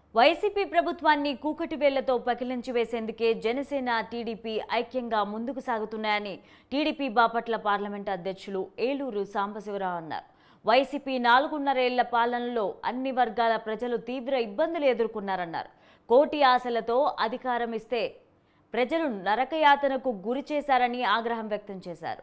YCP ప్రభుత్వాన్ని కూకటి వేళ్లతో పకిలించి వేసేందుకే Janasena TDP ఐక్యంగా ముందుకు సాగుతున్నాయని టీడీపీ బాపట్ల పార్లమెంట్ అధ్యక్షులు ఏలూరు సాంబశివరావు అన్నారు వైసీపీ నాలుగున్నరేళ్ల పాలనలో అన్ని వర్గాల ప్రజలు తీవ్ర ఇబ్బందులు ఎదుర్కొన్నారన్నారు కోటి ఆశలతో అధికారం ఇస్తే ప్రజలు నరకయాతనకు గురి చేశారని ఆగ్రహం వ్యక్తం చేశారు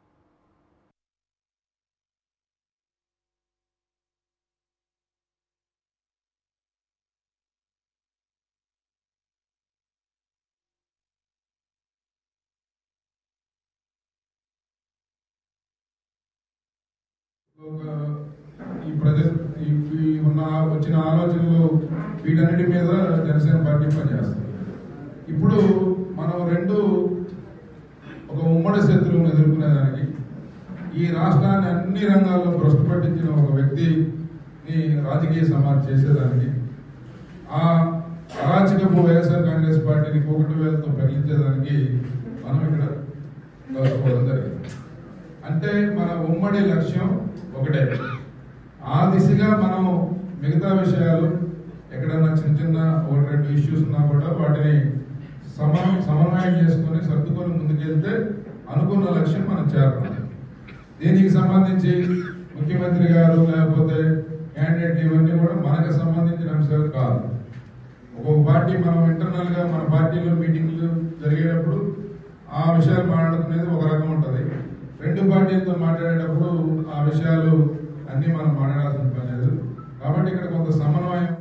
ఒక ఈ ప్రజ ఈ- ఈ ఉన్న వచ్చిన ఆలోచనలు వీటన్నిటి మీద జనసేన పార్టీ పనిచేస్తుంది ఇప్పుడు మనం రెండు ఒక ఉమ్మడి శత్రువును ఎదుర్కొనేదానికి ఈ రాష్ట్రాన్ని అన్ని రంగాల్లో భ్రష్టు పట్టించిన ఒక వ్యక్తిని రాజకీయ సమాధి చేసేదానికి ఆ అరాచకపు వైఎస్ఆర్ కాంగ్రెస్ పార్టీని కోకటి వేలతో ప్రకటించేదానికి మనం ఇక్కడ కలుసుకోవడం జరిగింది అంటే మన ఉమ్మడి లక్ష్యం ఒకటే ఆ దిశగా మనం మిగతా విషయాలు ఎక్కడన్నా చిన్న చిన్న ఒకటి రెండు ఇష్యూస్ ఉన్నా కూడా వాటిని సమ సమన్వయం చేసుకొని సర్దుకొని ముందుకెళ్తే అనుకున్న లక్ష్యం మనం చేరుతాం దీనికి సంబంధించి ముఖ్యమంత్రి గారు లేకపోతే క్యాండిడేట్ ఇవన్నీ కూడా మనకు సంబంధించిన అంశాలు కాదు ఒక్కొక్క పార్టీ మనం ఇంటర్నల్ గా మన పార్టీలో మీటింగ్లు జరిగేటప్పుడు ఆ విషయాలు మాట్లాడుకునేది ఒక రకం ఉంటది రెండు పార్టీలతో మాట్లాడేటప్పుడు ఆ విషయాలు అన్ని మనం మాట్లాడాల్సిన పని లేదు కాబట్టి ఇక్కడ కొంత సమన్వయం